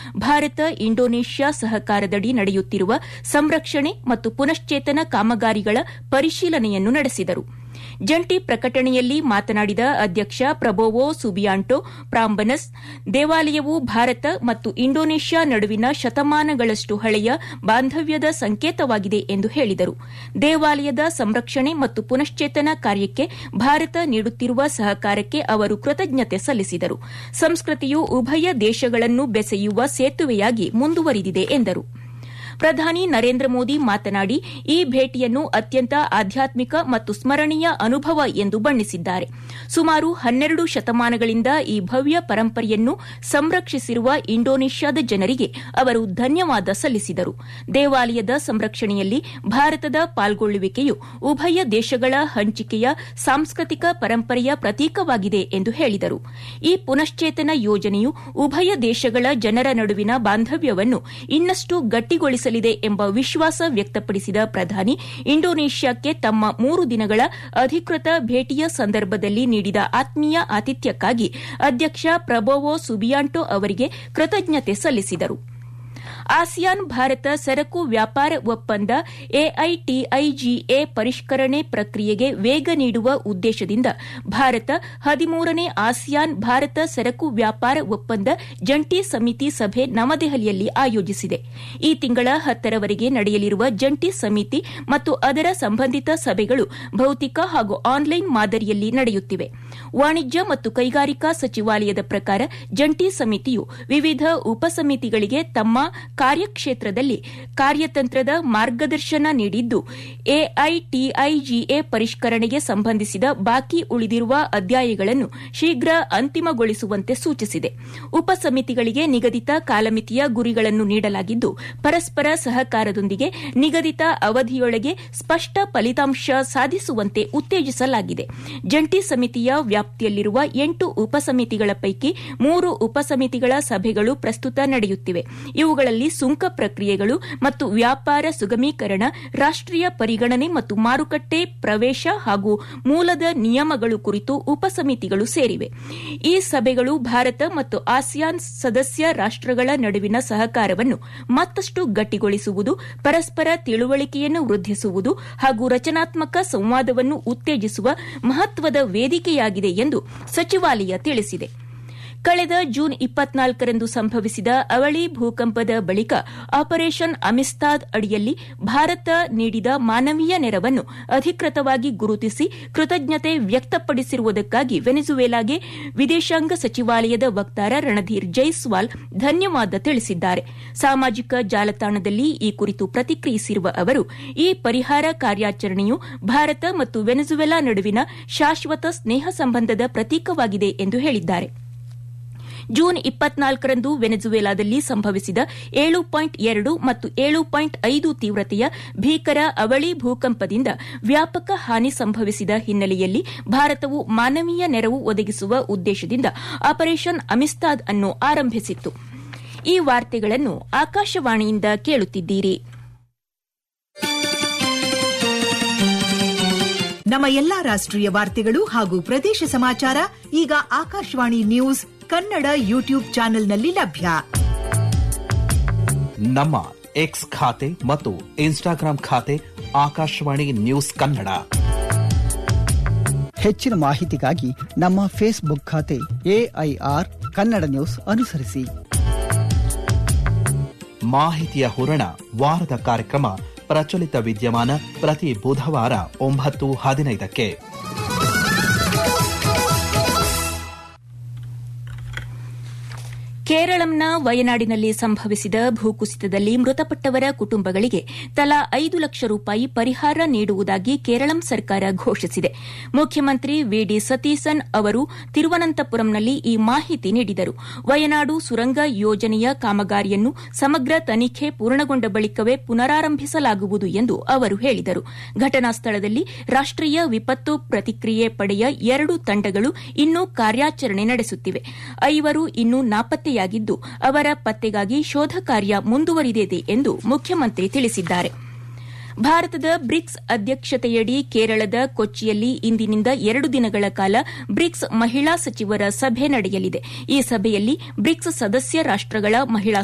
Bharat Indonesia ಸಹಕಾರದಡಿ ನಡೆಯುತ್ತಿರುವ ಸಂರಕ್ಷಣೆ ಮತ್ತು ಪುನಶ್ಚೇತನ ಕಾಮಗಾರಿಗಳ ಪರಿಶೀಲನೆಯನ್ನು ನಡೆಸಿದರು ಜಂಟಿ ಪ್ರಕಟಣೆಯಲ್ಲಿ ಮಾತನಾಡಿದ ಅಧ್ಯಕ್ಷ ಪ್ರಬೋವೋ ಸುಬಿಯಾಂಟೋ ಪ್ರಾಂಬನಸ್ ದೇವಾಲಯವು ಭಾರತ ಮತ್ತು ಇಂಡೋನೇಷ್ಯಾ ನಡುವಿನ ಶತಮಾನಗಳಷ್ಟು ಹಳೆಯ ಬಾಂಧವ್ಯದ ಸಂಕೇತವಾಗಿದೆ ಎಂದು ಹೇಳಿದರು ದೇವಾಲಯದ ಸಂರಕ್ಷಣೆ ಮತ್ತು ಪುನಶ್ಚೇತನ ಕಾರ್ಯಕ್ಕೆ ಭಾರತ ನೀಡುತ್ತಿರುವ ಸಹಕಾರಕ್ಕೆ ಅವರು ಕೃತಜ್ಞತೆ ಸಲ್ಲಿಸಿದರು ಸಂಸ್ಕೃತಿಯು ಉಭಯ ದೇಶಗಳನ್ನು ಬೆಸೆಯುವ ಸೇತುವೆಯಾಗಿ ಮುಂದುವರಿದಿದೆ ಎಂದರು ಪ್ರಧಾನಿ ನರೇಂದ್ರ ಮೋದಿ ಮಾತನಾಡಿ ಈ ಭೇಟಿಯನ್ನು ಅತ್ಯಂತ ಆಧ್ಯಾತ್ಮಿಕ ಮತ್ತು ಸ್ಮರಣೀಯ ಅನುಭವ ಎಂದು ಬಣ್ಣಿಸಿದ್ದಾರೆ ಸುಮಾರು ಹನ್ನೆರಡು ಶತಮಾನಗಳಿಂದ ಈ ಭವ್ಯ ಪರಂಪರೆಯನ್ನು ಸಂರಕ್ಷಿಸಿರುವ ಇಂಡೋನೇಷ್ಯಾದ ಜನರಿಗೆ ಅವರು ಧನ್ಯವಾದ ಸಲ್ಲಿಸಿದರು ದೇವಾಲಯದ ಸಂರಕ್ಷಣೆಯಲ್ಲಿ ಭಾರತದ ಪಾಲ್ಗೊಳ್ಳುವಿಕೆಯು ಉಭಯ ದೇಶಗಳ ಹಂಚಿಕೆಯ ಸಾಂಸ್ಕೃತಿಕ ಪರಂಪರೆಯ ಪ್ರತೀಕವಾಗಿದೆ ಎಂದು ಹೇಳಿದರು ಈ ಪುನಶ್ಚೇತನ ಯೋಜನೆಯು ಉಭಯ ದೇಶಗಳ ಜನರ ನಡುವಿನ ಬಾಂಧವ್ಯವನ್ನು ಇನ್ನಷ್ಟು ಗಟ್ಟಿಗೊಳಿಸ ಎಂಬ ವಿಶ್ವಾಸ ವ್ಯಕ್ತಪಡಿಸಿದ ಪ್ರಧಾನಿ ಇಂಡೋನೇಷ್ಯಾಕ್ಕೆ ತಮ್ಮ ಮೂರು ದಿನಗಳ ಅಧಿಕೃತ ಭೇಟಿಯ ಸಂದರ್ಭದಲ್ಲಿ ನೀಡಿದ ಆತ್ಮೀಯ ಆತಿಥ್ಯಕ್ಕಾಗಿ ಅಧ್ಯಕ್ಷ ಪ್ರಬೋವೋ ಸುಬಿಯಾಂಟೋ ಅವರಿಗೆ ಕೃತಜ್ಞತೆ ಸಲ್ಲಿಸಿದರು ಆಸಿಯಾನ್ ಭಾರತ ಸರಕು ವ್ಯಾಪಾರ ಒಪ್ಪಂದ ಎಐಟಿಐಜಿಎ ಪರಿಷ್ಕರಣೆ ಪ್ರಕ್ರಿಯೆಗೆ ವೇಗ ನೀಡುವ ಉದ್ದೇಶದಿಂದ ಭಾರತ ಹದಿಮೂರನೇ ಆಸಿಯಾನ್ ಭಾರತ ಸರಕು ವ್ಯಾಪಾರ ಒಪ್ಪಂದ ಜಂಟಿ ಸಮಿತಿ ಸಭೆ ನವದೆಹಲಿಯಲ್ಲಿ ಆಯೋಜಿಸಿದೆ ಈ ತಿಂಗಳ ಹತ್ತರವರೆಗೆ ನಡೆಯಲಿರುವ ಜಂಟಿ ಸಮಿತಿ ಮತ್ತು ಅದರ ಸಂಬಂಧಿತ ಸಭೆಗಳು ಭೌತಿಕ ಹಾಗೂ ಆನ್ಲೈನ್ ಮಾದರಿಯಲ್ಲಿ ನಡೆಯುತ್ತಿವೆ ವಾಣಿಜ್ಯ ಮತ್ತು ಕೈಗಾರಿಕಾ ಸಚಿವಾಲಯದ ಪ್ರಕಾರ ಜಂಟಿ ಸಮಿತಿಯು ವಿವಿಧ ಉಪಸಮಿತಿಗಳಿಗೆ ತಮ್ಮ ಕಾರ್ಯಕ್ಷೇತ್ರದಲ್ಲಿ ಕಾರ್ಯತಂತ್ರದ ಮಾರ್ಗದರ್ಶನ ನೀಡಿದ್ದು ಎಐಟಿಐಜಿಎ ಪರಿಷ್ಕರಣೆಗೆ ಸಂಬಂಧಿಸಿದ ಬಾಕಿ ಉಳಿದಿರುವ ಅಧ್ಯಾಯಗಳನ್ನು ಶೀಘ್ರ ಅಂತಿಮಗೊಳಿಸುವಂತೆ ಸೂಚಿಸಿದೆ ಉಪಸಮಿತಿಗಳಿಗೆ ನಿಗದಿತ ಕಾಲಮಿತಿಯ ಗುರಿಗಳನ್ನು ನೀಡಲಾಗಿದ್ದು ಪರಸ್ಪರ ಸಹಕಾರದೊಂದಿಗೆ ನಿಗದಿತ ಅವಧಿಯೊಳಗೆ ಸ್ಪಷ್ಟ ಫಲಿತಾಂಶ ಸಾಧಿಸುವಂತೆ ಉತ್ತೇಜಿಸಲಾಗಿದೆ ಜಂಟಿ ಸಮಿತಿಯ ವ್ಯಾಪ್ತಿಯಲ್ಲಿರುವ ಎಂಟು ಉಪಸಮಿತಿಗಳ ಪೈಕಿ ಮೂರು ಉಪಸಮಿತಿಗಳ ಸಭೆಗಳು ಪ್ರಸ್ತುತ ನಡೆಯುತ್ತಿವೆ ಇವುಗಳಲ್ಲಿ ಸುಂಕ ಪ್ರಕ್ರಿಯೆಗಳು ಮತ್ತು ವ್ಯಾಪಾರ ಸುಗಮೀಕರಣ ರಾಷ್ಟೀಯ ಪರಿಗಣನೆ ಮತ್ತು ಮಾರುಕಟ್ಟೆ ಪ್ರವೇಶ ಹಾಗೂ ಮೂಲದ ನಿಯಮಗಳು ಕುರಿತು ಉಪಸಮಿತಿಗಳು ಸೇರಿವೆ ಈ ಸಭೆಗಳು ಭಾರತ ಮತ್ತು ಆಸಿಯಾನ್ ಸದಸ್ಯ ರಾಷ್ಟಗಳ ನಡುವಿನ ಸಹಕಾರವನ್ನು ಮತ್ತಷ್ಟು ಗಟ್ಟಿಗೊಳಿಸುವುದು ಪರಸ್ಪರ ತಿಳುವಳಿಕೆಯನ್ನು ವೃದ್ಧಿಸುವುದು ಹಾಗೂ ರಚನಾತ್ಮಕ ಸಂವಾದವನ್ನು ಉತ್ತೇಜಿಸುವ ಮಹತ್ವದ ವೇದಿಕೆಯಾಗಿದೆ ಎಂದು ಸಚಿವಾಲಯ ತಿಳಿಸಿದೆ ಕಳೆದ ಜೂನ್ ಇಪ್ಪತ್ನಾಲ್ಕರಂದು ಸಂಭವಿಸಿದ ಅವಳಿ ಭೂಕಂಪದ ಬಳಿಕ ಆಪರೇಷನ್ ಅಮಿಸ್ತಾದ್ ಅಡಿಯಲ್ಲಿ ಭಾರತ ನೀಡಿದ ಮಾನವೀಯ ನೆರವನ್ನು ಅಧಿಕೃತವಾಗಿ ಗುರುತಿಸಿ ಕೃತಜ್ಞತೆ ವ್ಯಕ್ತಪಡಿಸಿರುವುದಕ್ಕಾಗಿ ವೆನಿಜುವೆಲಾಗೆ ವಿದೇಶಾಂಗ ಸಚಿವಾಲಯದ ವಕ್ತಾರ ರಣಧೀರ್ ಜೈಸ್ವಾಲ್ ಧನ್ಯವಾದ ತಿಳಿಸಿದ್ದಾರೆ ಸಾಮಾಜಿಕ ಜಾಲತಾಣದಲ್ಲಿ ಈ ಕುರಿತು ಪ್ರತಿಕ್ರಿಯಿಸಿರುವ ಅವರು ಈ ಪರಿಹಾರ ಕಾರ್ಯಾಚರಣೆಯು ಭಾರತ ಮತ್ತು ವೆನಿಜುವೆಲಾ ನಡುವಿನ ಶಾಶ್ವತ ಸ್ನೇಹ ಸಂಬಂಧದ ಪ್ರತೀಕವಾಗಿದೆ ಎಂದು ಹೇಳಿದ್ದಾರೆ ಜೂನ್ ಇಪ್ಪತ್ನಾಲ್ಕರಂದು ವೆನೆಜುವೆಲಾದಲ್ಲಿ ಸಂಭವಿಸಿದ ಏಳು ಪಾಯಿಂಟ್ ಎರಡು ಮತ್ತು ಏಳು ಪಾಯಿಂಟ್ ಐದು ತೀವ್ರತೆಯ ಭೀಕರ ಅವಳಿ ಭೂಕಂಪದಿಂದ ವ್ಯಾಪಕ ಹಾನಿ ಸಂಭವಿಸಿದ ಹಿನ್ನೆಲೆಯಲ್ಲಿ ಭಾರತವು ಮಾನವೀಯ ನೆರವು ಒದಗಿಸುವ ಉದ್ದೇಶದಿಂದ ಆಪರೇಷನ್ ಅಮಿಸ್ತಾದ್ ಅನ್ನು ಆರಂಭಿಸಿತ್ತು ಈ ವಾರ್ತೆಗಳನ್ನು ಆಕಾಶವಾಣಿಯಿಂದ ಕೇಳುತ್ತಿದ್ದೀರಿ ನಮ್ಮ ಎಲ್ಲಾ ರಾಷ್ಟ್ರೀಯ ವಾರ್ತೆಗಳು ಹಾಗೂ ಪ್ರದೇಶ ಸಮಾಚಾರ ಈಗ ಆಕಾಶವಾಣಿ ನ್ಯೂಸ್ ಕನ್ನಡ ಯೂಟ್ಯೂಬ್ ಚಾನೆಲ್ನಲ್ಲಿ ಲಭ್ಯ ನಮ್ಮ ಎಕ್ಸ್ ಖಾತೆ ಮತ್ತು ಇನ್ಸ್ಟಾಗ್ರಾಂ ಖಾತೆ ಆಕಾಶವಾಣಿ ನ್ಯೂಸ್ ಕನ್ನಡ ಹೆಚ್ಚಿನ ಮಾಹಿತಿಗಾಗಿ ನಮ್ಮ ಫೇಸ್ಬುಕ್ ಖಾತೆ ಎಐಆರ್ ಕನ್ನಡ ನ್ಯೂಸ್ ಅನುಸರಿಸಿ ಮಾಹಿತಿಯ ಹೂರಣ ವಾರದ ಕಾರ್ಯಕ್ರಮ ಪ್ರಚಲಿತ ವಿದ್ಯಮಾನ ಪ್ರತಿ ಬುಧವಾರ ಒಂಬತ್ತು ಹದಿನೈದಕ್ಕೆ ಕೇರಳಂನ ವಯನಾಡಿನಲ್ಲಿ ಸಂಭವಿಸಿದ ಭೂಕುಸಿತದಲ್ಲಿ ಮೃತಪಟ್ಟವರ ಕುಟುಂಬಗಳಿಗೆ ತಲಾ ಐದು ಲಕ್ಷ ರೂಪಾಯಿ ಪರಿಹಾರ ನೀಡುವುದಾಗಿ ಕೇರಳಂ ಸರ್ಕಾರ ಘೋಷಿಸಿದೆ ಮುಖ್ಯಮಂತ್ರಿ ವಿಡಿ ಸತೀಸನ್ ಅವರು ತಿರುವನಂತಪುರಂನಲ್ಲಿ ಈ ಮಾಹಿತಿ ನೀಡಿದರು ವಯನಾಡು ಸುರಂಗ ಯೋಜನೆಯ ಕಾಮಗಾರಿಯನ್ನು ಸಮಗ್ರ ತನಿಖೆ ಪೂರ್ಣಗೊಂಡ ಬಳಿಕವೇ ಪುನರಾರಂಭಿಸಲಾಗುವುದು ಎಂದು ಅವರು ಹೇಳಿದರು ಘಟನಾ ಸ್ಥಳದಲ್ಲಿ ರಾಷ್ಟೀಯ ವಿಪತ್ತು ಪ್ರತಿಕ್ರಿಯೆ ಪಡೆಯ ಎರಡು ತಂಡಗಳು ಇನ್ನೂ ಕಾರ್ಯಾಚರಣೆ ನಡೆಸುತ್ತಿವೆ ಐವರು ಇನ್ನೂ ನಾಪತ್ತೆಯಾಗಿದ್ದು ಅವರ ಪತ್ತೆಗಾಗಿ ಶೋಧ ಕಾರ್ಯ ಮುಂದುವರಿದಿದೆ ಎಂದು ಮುಖ್ಯಮಂತ್ರಿ ತಿಳಿಸಿದ್ದಾರೆ ಭಾರತದ ಬ್ರಿಕ್ಸ್ ಅಧ್ಯಕ್ಷತೆಯಡಿ ಕೇರಳದ ಕೊಚ್ಚಿಯಲ್ಲಿ ಇಂದಿನಿಂದ ಎರಡು ದಿನಗಳ ಕಾಲ ಬ್ರಿಕ್ಸ್ ಮಹಿಳಾ ಸಚಿವರ ಸಭೆ ನಡೆಯಲಿದೆ ಈ ಸಭೆಯಲ್ಲಿ ಬ್ರಿಕ್ಸ್ ಸದಸ್ಯ ರಾಷ್ಟಗಳ ಮಹಿಳಾ